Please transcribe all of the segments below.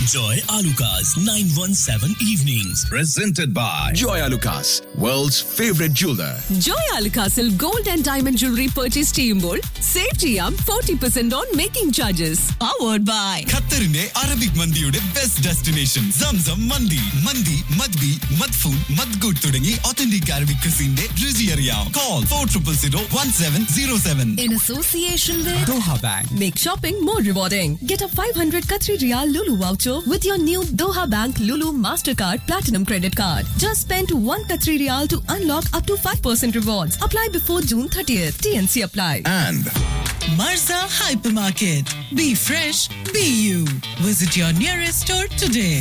Joy Alukas, 917 Evenings. Presented by Joy Alukas, world's favorite jeweler. Joy അൽക്കാസിൽ gold and diamond jewellery purchase ചെയ്യുമ്പോൾ save ചെയ്യാം forty percent on making charges powered by ഖത്തറിന്റെ Arabic മന്തിയുടെ best destination Zamzam മന്തി മന്തി മദ്ബി മദ്ഫൂൺ മദ്ഗുഡ് തുടങ്ങി ഒത്തന്റിക് അറബിക് ക്രിസിന്റെ രുചി അറിയാം call four triple zero one seven zero seven In association with Doha bank Make shopping more rewarding. Get a 500 Qatari Riyal Lulu voucher with your new Doha Bank Lulu Mastercard Platinum Credit Card. Just spend 1 Qatari Riyal to unlock up to 5% rewards. Apply before June 30th. TNC apply. And Marza Hypermarket. Be fresh, be you. Visit your nearest store today.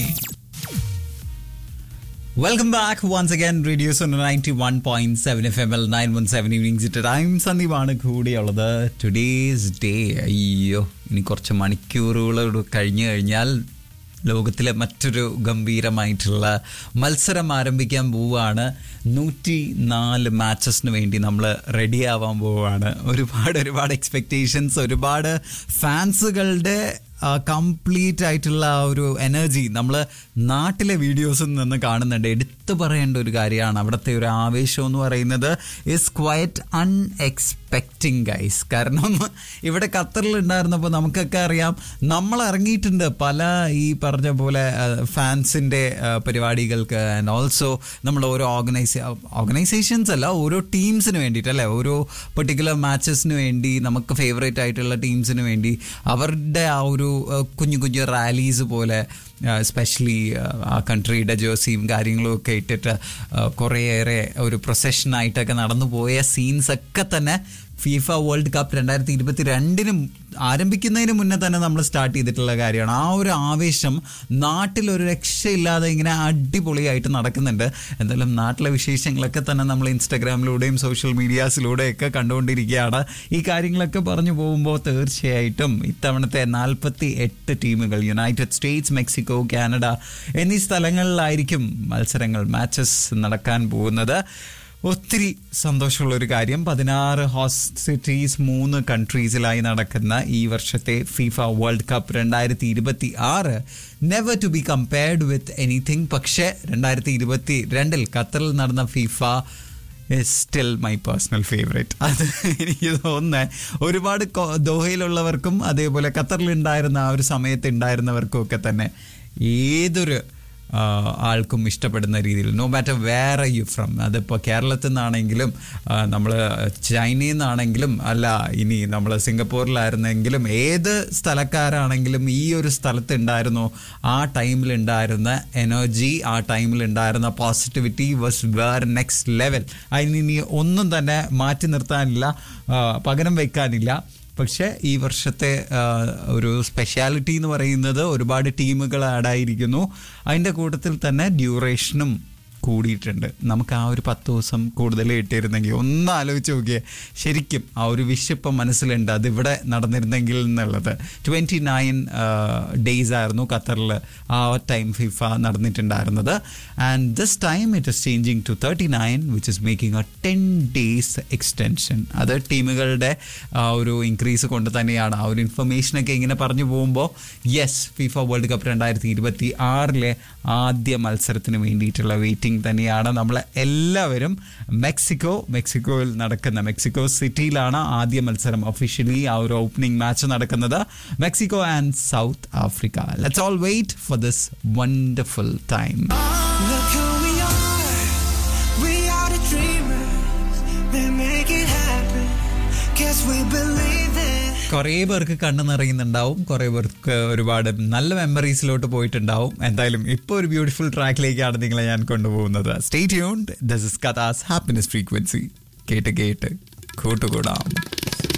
Welcome back once again radio's ninety one point seven F M L nine one seven evenings ഇട്ട് time സന്ദീപാണ് കൂടിയുള്ളത് today's day അയ്യോ ഇനി കുറച്ച് മണിക്കൂറുകൾ കഴിഞ്ഞു കഴിഞ്ഞാൽ ലോകത്തിലെ മറ്റൊരു ഗംഭീരമായിട്ടുള്ള മത്സരം ആരംഭിക്കാൻ പോവുകയാണ് നൂറ്റി നാല് മാച്ചസിന് വേണ്ടി നമ്മൾ റെഡി ആവാൻ പോവുകയാണ് ഒരുപാട് ഒരുപാട് എക്സ്പെക്റ്റേഷൻസ് ഒരുപാട് ഫാൻസുകളുടെ കംപ്ലീറ്റ് ആയിട്ടുള്ള ആ ഒരു എനർജി നമ്മൾ നാട്ടിലെ വീഡിയോസിൽ നിന്ന് കാണുന്നുണ്ട് എടുത്തു പറയേണ്ട ഒരു കാര്യമാണ് അവിടുത്തെ ഒരു ആവേശം എന്ന് പറയുന്നത് ഇസ് ക്വയറ്റ് അൺഎക്സ്പെക്റ്റിംഗ് ഗൈസ് കാരണം ഇവിടെ ഖത്തറിൽ ഉണ്ടായിരുന്നപ്പോൾ നമുക്കൊക്കെ അറിയാം നമ്മൾ ഇറങ്ങിയിട്ടുണ്ട് പല ഈ പറഞ്ഞ പോലെ ഫാൻസിൻ്റെ പരിപാടികൾക്ക് ആൻഡ് ഓൾസോ നമ്മൾ ഓരോ ഓർഗനൈസേ ഓർഗനൈസേഷൻസ് അല്ല ഓരോ ടീംസിന് വേണ്ടിയിട്ട് അല്ലേ ഓരോ പെർട്ടിക്കുലർ മാച്ചസിന് വേണ്ടി നമുക്ക് ഫേവറേറ്റ് ആയിട്ടുള്ള ടീംസിന് വേണ്ടി അവരുടെ ആ ഒരു അഹ്, കുഞ്ഞു കുഞ്ഞു റാലീസ് പോലെ എസ്പെഷ്യലി ആ കൺട്രിയുടെ ജേഴ്സിയും കാര്യങ്ങളും ഒക്കെ ഇട്ടിട്ട് അഹ്, കുറേയേറെ ഒരു പ്രൊസഷനായിട്ടൊക്കെ നടന്നു പോയ സീൻസ് ഒക്കെ തന്നെ ഫീഫ വേൾഡ് കപ്പ് രണ്ടായിരത്തി ഇരുപത്തി രണ്ടിനും ആരംഭിക്കുന്നതിന് മുന്നേ തന്നെ നമ്മൾ സ്റ്റാർട്ട് ചെയ്തിട്ടുള്ള കാര്യമാണ് ആ ഒരു ആവേശം നാട്ടിലൊരു രക്ഷയില്ലാതെ ഇങ്ങനെ അടിപൊളിയായിട്ട് നടക്കുന്നുണ്ട് എന്തായാലും നാട്ടിലെ വിശേഷങ്ങളൊക്കെ തന്നെ നമ്മൾ ഇൻസ്റ്റാഗ്രാമിലൂടെയും സോഷ്യൽ മീഡിയാസിലൂടെയൊക്കെ കണ്ടുകൊണ്ടിരിക്കുകയാണ് ഈ കാര്യങ്ങളൊക്കെ പറഞ്ഞു പോകുമ്പോൾ തീർച്ചയായിട്ടും ഇത്തവണത്തെ നാൽപ്പത്തി എട്ട് ടീമുകൾ യുണൈറ്റഡ് സ്റ്റേറ്റ്സ് മെക്സിക്കോ കാനഡ എന്നീ സ്ഥലങ്ങളിലായിരിക്കും മത്സരങ്ങൾ മാച്ചസ് നടക്കാൻ പോകുന്നത് ഒത്തിരി സന്തോഷമുള്ള ഒരു കാര്യം പതിനാറ് ഹോസ്റ്റ് സിറ്റീസ് മൂന്ന് കൺട്രീസിലായി നടക്കുന്ന ഈ വർഷത്തെ ഫിഫ വേൾഡ് കപ്പ് രണ്ടായിരത്തി ഇരുപത്തി ആറ് never to be compared with anything പക്ഷേ രണ്ടായിരത്തി ഇരുപത്തി രണ്ടിൽ ഖത്തറിൽ നടന്ന FIFA still my personal favourite അത് എനിക്ക് തോന്നുന്നത് ഒരുപാട് കൊ- ദോഹയിലുള്ളവർക്കും അതേപോലെ ഖത്തറിലുണ്ടായിരുന്ന ആ ഒരു സമയത്ത് ഉണ്ടായിരുന്നവർക്കും ഒക്കെ തന്നെ ഏതൊരു ആ, ആൾക്കും ഇഷ്ടപ്പെടുന്ന രീതിയിൽ നോ മാറ്റർ വേറെ യു ഫ്രം അതിപ്പോൾ കേരളത്തിൽ നിന്നാണെങ്കിലും നമ്മൾ ചൈനയിൽ നിന്നാണെങ്കിലും അല്ല ഇനി നമ്മൾ സിംഗപ്പൂരിലായിരുന്നെങ്കിലും ഏത് സ്ഥലക്കാരാണെങ്കിലും ഈ ഒരു സ്ഥലത്ത് ഉണ്ടായിരുന്നോ ആ ടൈമിൽ ഉണ്ടായിരുന്ന എനർജി ആ ടൈമിൽ ഉണ്ടായിരുന്ന positivity was where next level അതിന് ഇനി ഒന്നും തന്നെ മാറ്റി നിർത്താനില്ല ആ, പകരം വെക്കാനില്ല പക്ഷേ ഈ വർഷത്തെ ആ, ഒരു സ്പെഷ്യാലിറ്റി എന്ന് പറയുന്നത് ഒരുപാട് ടീമുകൾ ആഡായിരിക്കുന്നു അതിൻ്റെ കൂട്ടത്തിൽ തന്നെ ഡ്യൂറേഷനും കൂടിയിട്ടുണ്ട് നമുക്ക് ആ ഒരു പത്ത് ദിവസം കൂടുതൽ കിട്ടിയിരുന്നെങ്കിൽ ഒന്ന് ആലോചിച്ച് നോക്കിയേ ശരിക്കും ആ ഒരു വിഷ് ഇപ്പം മനസ്സിലുണ്ട് അതിവിടെ നടന്നിരുന്നെങ്കിൽ എന്നുള്ളത് ട്വൻറ്റി നയൻ ഡേയ്സ് ആയിരുന്നു ഖത്തറിൽ ആ ടൈം ഫിഫ നടന്നിട്ടുണ്ടായിരുന്നത് and this time it is changing to thirty nine which is making a ten days extension അത് ടീമുകളുടെ ആ ഒരു ഇൻക്രീസ് കൊണ്ട് തന്നെയാണ് ആ ഒരു ഇൻഫർമേഷനൊക്കെ ഇങ്ങനെ പറഞ്ഞു പോകുമ്പോൾ യെസ് ഫിഫ വേൾഡ് കപ്പ് രണ്ടായിരത്തി ഇരുപത്തി ആറിലെ ആദ്യ മത്സരത്തിന് വേണ്ടിയിട്ടുള്ള വെയിറ്റിംഗ് തന്നെയാണ് നമ്മൾ എല്ലാവരും മെക്സിക്കോ മെക്സിക്കോയിൽ നടക്കുന്ന മെക്സിക്കോ സിറ്റിയിലാണ് ആദ്യ മത്സരം ഒഫീഷ്യലി ആ ഒരു ഓപ്പണിംഗ് മാച്ച് നടക്കുന്നത് Mexico and South Africa let's all wait for this wonderful time Look who we are. We are the dreamers. We make it happen. Guess we believe it. കുറേ പേർക്ക് കണ്ണ് നിറയുന്നുണ്ടാവും കുറേ പേർക്ക് ഒരുപാട് നല്ല മെമ്മറീസിലോട്ട് പോയിട്ടുണ്ടാവും എന്തായാലും ഇപ്പോൾ ഒരു ബ്യൂട്ടിഫുൾ ട്രാക്കിലേക്കാണ് നിങ്ങളെ ഞാൻ കൊണ്ടുപോകുന്നത് stay tuned this is Katha's happiness frequency കേട്ട് കേട്ട് കൂട്ടുകൂടാം